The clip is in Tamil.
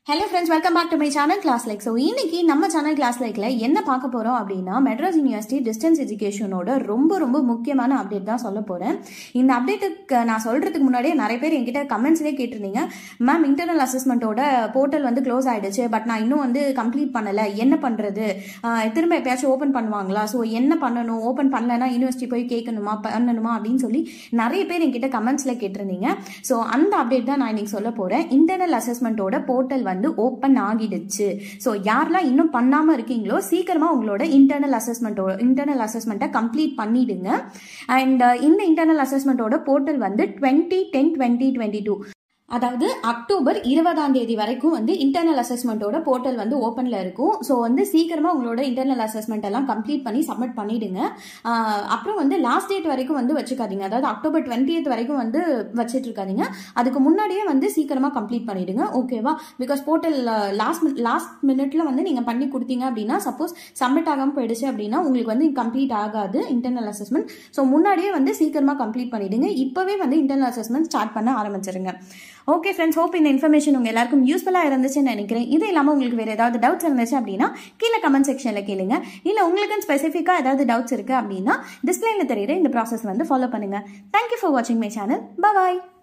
hello friends welcome back to my channel class like so இன்னைக்கு நம்ம சேனல் கிளாஸ் லைக்ல என்ன பார்க்க போறோம் அப்படின்னா மெட்ராஸ் யூனிவர்சிட்டி டிஸ்டன்ஸ் எஜுகேஷனோட ரொம்ப ரொம்ப முக்கியமான அப்டேட் தான் சொல்ல போறேன் இந்த அப்டேட்டுக்கு நான் சொல்றதுக்கு முன்னாடியே நிறைய பேர் என்கிட்ட கமெண்ட்ஸ்லேயே கேட்டிருந்தீங்க மேம் இன்டர்னல் அசஸ்மெண்ட்டோட போர்ட்டல் வந்து க்ளோஸ் ஆயிடுச்சு பட் நான் இன்னும் வந்து கம்ப்ளீட் பண்ணல என்ன பண்றது ஆஹ் திரும்ப எப்பயாச்சும் ஓப்பன் பண்ணுவாங்களா ஸோ என்ன பண்ணணும் ஓப்பன் பண்ணலன்னா யூனிவர்சிட்டி போய் கேட்கணுமா பண்ணணுமா அப்படின்னு சொல்லி நிறைய பேர் என்கிட்ட கமெண்ட்ஸ்ல கேட்டிருந்தீங்க ஸோ அந்த அப்டேட் தான் நான் இன்னைக்கு சொல்ல போறேன் இன்டர்னல் அசஸ்மெண்ட்டோட போர்ட்டல் வந்து ஓப்பன் ஆகிடுச்சு ஸோ யாரெல்லாம் இன்னும் பண்ணாம இருக்கீங்களோ சீக்கிரமா உங்களோட இன்டர்னல் அசஸ்மெண்ட்டோட இன்டர்னல் அசஸ்மெண்ட்டை கம்ப்ளீட் பண்ணிடுங்க அண்ட் இந்த இன்டர்னல் அசஸ்மெண்ட்டோட போர்ட்டல் வந்து twenty ten twenty twenty two அதாவது அக்டோபர் இருபதாம் தேதி வரைக்கும் வந்து இன்டர்னல் அசஸ்மெண்ட்டோட போர்ட்டல் வந்து ஓப்பனில் இருக்கும் ஸோ வந்து சீக்கிரமாக உங்களோட இன்டர்னல் அசஸ்மெண்ட் எல்லாம் கம்ப்ளீட் பண்ணி சப்மிட் பண்ணிடுங்க ஆஹ் அப்புறம் வந்து லாஸ்ட் டேட் வரைக்கும் வந்து வச்சுக்காதீங்க அதாவது அக்டோபர் டுவெண்ட்டியத் வரைக்கும் வந்து வச்சுட்டு இருக்காதீங்க அதுக்கு முன்னாடியே வந்து சீக்கிரமாக கம்ப்ளீட் பண்ணிடுங்க ஓகேவா பிகாஸ் போர்ட்டல் லாஸ்ட் லாஸ்ட் மினிட்ல வந்து நீங்கள் பண்ணி கொடுத்தீங்க அப்படின்னா சப்போஸ் சப்மிட் ஆகாமல் போயிடுச்சு அப்படின்னா உங்களுக்கு வந்து கம்ப்ளீட் ஆகாது இன்டர்னல் அசஸ்மெண்ட் ஸோ முன்னாடியே வந்து சீக்கிரமாக கம்ப்ளீட் பண்ணிடுங்க இப்போவே வந்து இன்டர்னல் அசஸ்மெண்ட் ஸ்டார்ட் பண்ண ஆரம்பிச்சிருங்க ஓகே ஃப்ரெண்ட்ஸ் ஹோப் இந்த இன்ஃபர்மேஷன் உங்கள் எல்லாருக்கும் யூஸ்ஃபுல்லாக இருந்துச்சுன்னு நினைக்கிறேன் இது இல்லாமல் உங்களுக்கு வேறு ஏதாவது டவுட்ஸ் இருந்துச்சு அப்படின்னா கீழே கமெண்ட் செக்ஷனில் கேளுங்க இல்லை உங்களுக்கு ஸ்பெசிஃபிக்காக ஏதாவது டவுட்ஸ் இருக்குது அப்படின்னா டிஸ்பிளேல தெரியுற இந்த ப்ராசஸ் வந்து ஃபாலோ பண்ணுங்கள் தேங்க்யூ ஃபார் வாட்சிங் மை சேனல் பாய்